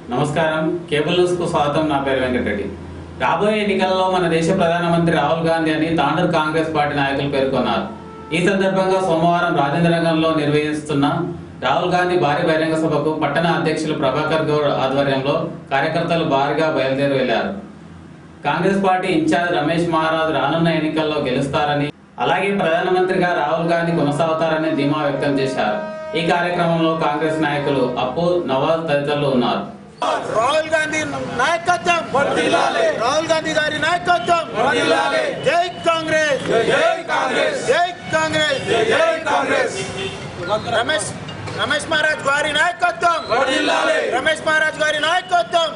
నమస్కారం cable news కు స్వాగతం నా పేరు వెంకటరెడ్డి రాబోయే ఎన్నికల్లో మన దేశ ప్రధానమంత్రి రాహుల్ గాంధీ అని తాండూరు కాంగ్రెస్ పార్టీ నాయకులు పేర్కొన్నారు ఈ సందర్భంగా సోమవారం రాజేంద్రనగర్లో నిర్వహిస్తున్న రాహుల్ గాంధీ భారీ బహిరంగ సభకు పట్టణ అధ్యక్షులు ప్రభాకర్ గౌడ్ ఆధ్వర్యంలో కార్యకర్తలు భారీగా బయలుదేరి వెళ్లారు కాంగ్రెస్ పార్టీ ఇన్ఛార్జ్ రమేష్ మహారాజ్ రానున్న ఎన్నికల్లో గెలుస్తారని అలాగే ప్రధానమంత్రిగా రాహుల్ గాంధీ కొనసాగుతారని ధీమా వ్యక్తం చేశారు ఈ కార్యక్రమంలో కాంగ్రెస్ నాయకులు అప్పు నవాజ్ తదితరులు ఉన్నారు రాహుల్ గాంధీ నాయకత్వం రాహుల్ గాంధీ గారి నాయకత్వం జై కాంగ్రెస్ జై కాంగ్రెస్ జై కాంగ్రెస్ జై కాంగ్రెస్ రమేష్ రమేష్ మహారాజ్ గారి నాయకత్వం రమేష్ మహారాజ్ గారి నాయకత్వం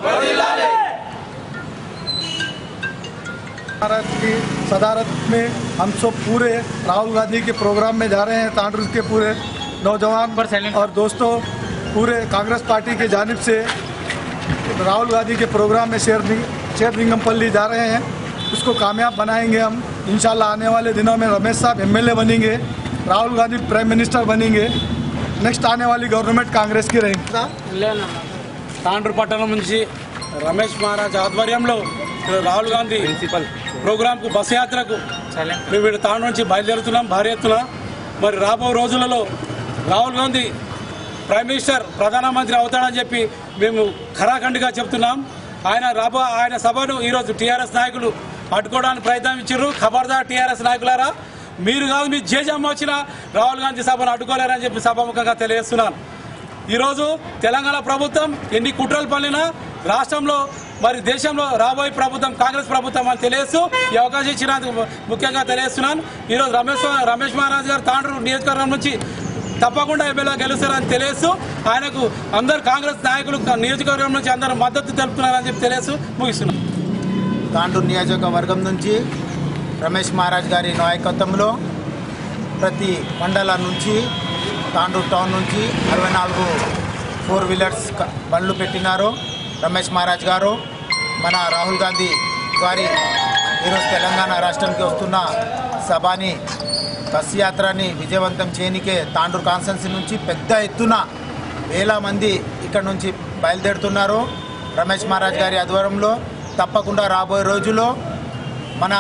भारत की सदारत में हम सब पूरे राहुल गांधी के प्रोग्राम में जा रहे हैं तांडूर के पूरे नौजवान और दोस्तों पूरे कांग्रेस पार्टी की जानिब से राहुल गांधी के प्रोग्राम में शेर शेर रिंगमपल्ली जा रहे हैं उसको कामयाब बनाएंगे हम इंशाल्लाह आने वाले दिनों में रमेश साहब एमएलए बनेंगे राहुल गांधी प्राइम मिनिस्टर बनेंगे नेक्स्ट आने वाली गवर्नमेंट कांग्रेस की रहेगी తాండ్రు పట్టణం నుంచి రమేష్ మహారాజ్ ఆధ్వర్యంలో రాహుల్ గాంధీ ప్రిన్సిపల్ ప్రోగ్రాంకు బస్ యాత్రకు మేము ఇక్కడ తాండ్రు నుంచి బయలుదేరుతున్నాం భారీ ఎత్తున మరి రాబో రోజులలో రాహుల్ గాంధీ ప్రైమ్ మినిస్టర్ ప్రధానమంత్రి అవుతాడని చెప్పి మేము ఖరాఖండిగా చెప్తున్నాం ఆయన రాబో ఆయన సభను ఈరోజు టీఆర్ఎస్ నాయకులు అడ్డుకోవడానికి ప్రయత్నం ఇచ్చారు ఖబర్దార్ టీఆర్ఎస్ నాయకులారా మీరు కాదు మీ జేజమ్మ వచ్చిన రాహుల్ గాంధీ సభను అడ్డుకోలేరని చెప్పి సభాముఖంగా తెలియజేస్తున్నాను ఈరోజు తెలంగాణ ప్రభుత్వం ఎన్ని కుట్రలు పన్నినా రాష్ట్రంలో మరి దేశంలో రాబోయే ప్రభుత్వం కాంగ్రెస్ ప్రభుత్వం అని తెలియజేస్తూ ఈ అవకాశం ఇచ్చినందుకు ముఖ్యంగా తెలియజేస్తున్నాను ఈరోజు రమేష్ రమేష్ మహారాజ్ గారు తాండ్రు నియోజకవర్గం నుంచి తప్పకుండా ఎమ్మెల్యే గెలుస్తారని తెలియజేస్తూ ఆయనకు అందరు కాంగ్రెస్ నాయకులు నియోజకవర్గం నుంచి అందరూ మద్దతు తెలుపుతున్నారని చెప్పి తెలియజేస్తూ ముగిస్తున్నాను తాండూరు నియోజకవర్గం నుంచి రమేష్ మహారాజ్ గారి నాయకత్వంలో ప్రతి మండలం నుంచి తాండూరు టౌన్ నుంచి అరవై నాలుగు ఫోర్ వీలర్స్ క- బండ్లు పెట్టినారు రమేష్ మహారాజ్ గారు మన రాహుల్ గాంధీ గారి ఈరోజు తెలంగాణ రాష్ట్రానికి వస్తున్న సభని బస్ యాత్రని విజయవంతం చేయనికే తాండూరు కాన్స్టెన్సీ నుంచి పెద్ద ఎత్తున వేల మంది ఇక్కడ నుంచి బయలుదేరుతున్నారు రమేష్ మహారాజ్ గారి ఆధ్వర్యంలో తప్పకుండా రాబోయే రోజుల్లో మన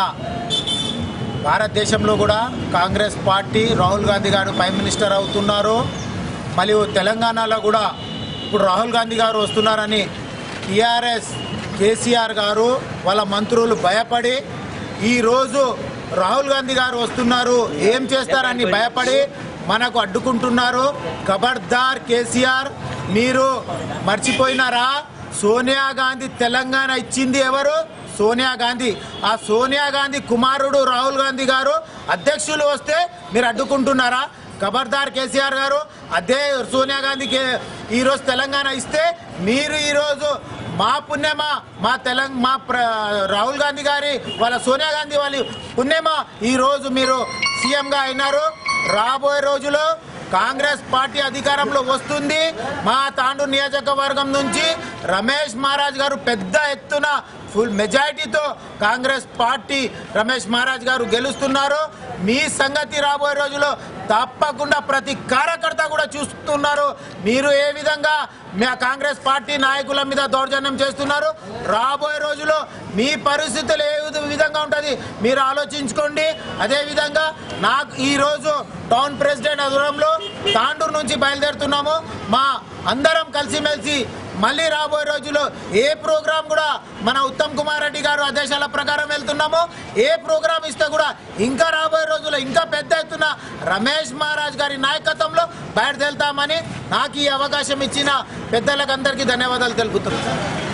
భారతదేశంలో కూడా కాంగ్రెస్ పార్టీ రాహుల్ గాంధీ గారు ప్రైమ్ మినిస్టర్ అవుతున్నారు మరియు తెలంగాణలో కూడా ఇప్పుడు రాహుల్ గాంధీ గారు వస్తున్నారని టీఆర్ఎస్ కేసీఆర్ గారు వాళ్ళ మంత్రులు భయపడి ఈరోజు రాహుల్ గాంధీ గారు వస్తున్నారు ఏం చేస్తారని భయపడి మనకు అడ్డుకుంటున్నారు ఖబర్దార్ కేసీఆర్ మీరు మర్చిపోయినారా సోనియా గాంధీ తెలంగాణ ఇచ్చింది ఎవరు సోనియా గాంధీ ఆ సోనియా గాంధీ కుమారుడు రాహుల్ గాంధీ గారు అధ్యక్షులు వస్తే మీరు అడ్డుకుంటున్నారా ఖబర్దార్ కేసీఆర్ గారు అదే సోనియా గాంధీకి ఈరోజు తెలంగాణ ఇస్తే మీరు ఈరోజు మా పుణ్యమా మా తెలంగ మా ప్ర రాహుల్ గాంధీ గారి వాళ్ళ సోనియా గాంధీ వాళ్ళ పుణ్యమా ఈరోజు మీరు సీఎంగా అయినారు రాబోయే రోజులో కాంగ్రెస్ పార్టీ అధికారంలో వస్తుంది మా తాండు నియోజకవర్గం నుంచి రమేష్ మహారాజ్ గారు పెద్ద ఎత్తున ఫుల్ మెజారిటీతో కాంగ్రెస్ పార్టీ రమేష్ మహారాజ్ గారు గెలుస్తున్నారు మీ సంగతి రాబోయే రోజుల్లో తప్పకుండా ప్రతి కార్యకర్త కూడా చూస్తున్నారు మీరు ఏ విధంగా మా కాంగ్రెస్ పార్టీ నాయకుల మీద దౌర్జన్యం చేస్తున్నారు రాబోయే రోజుల్లో మీ పరిస్థితులు ఏ విధ- విధంగా ఉంటుంది మీరు ఆలోచించుకోండి అదేవిధంగా నాకు ఈరోజు టౌన్ ప్రెసిడెంట్ ఆధ్వర్యంలో తాండూరు నుంచి బయలుదేరుతున్నాము మా అందరం కలిసిమెలిసి మళ్ళీ రాబోయే రోజుల్లో ఏ ప్రోగ్రాం కూడా మన ఉత్తమ్ కుమార్ రెడ్డి గారు ఆదేశాల ప్రకారం వెళ్తున్నామో ఏ ప్రోగ్రాం ఇస్తే కూడా ఇంకా రాబోయే రోజుల్లో ఇంకా పెద్ద ఎత్తున రమేష్ మహారాజ్ గారి నాయకత్వంలో బయటకు వెళ్తామని నాకు ఈ అవకాశం ఇచ్చిన పెద్దలకు అందరికీ ధన్యవాదాలు తెలుపుతున్నాను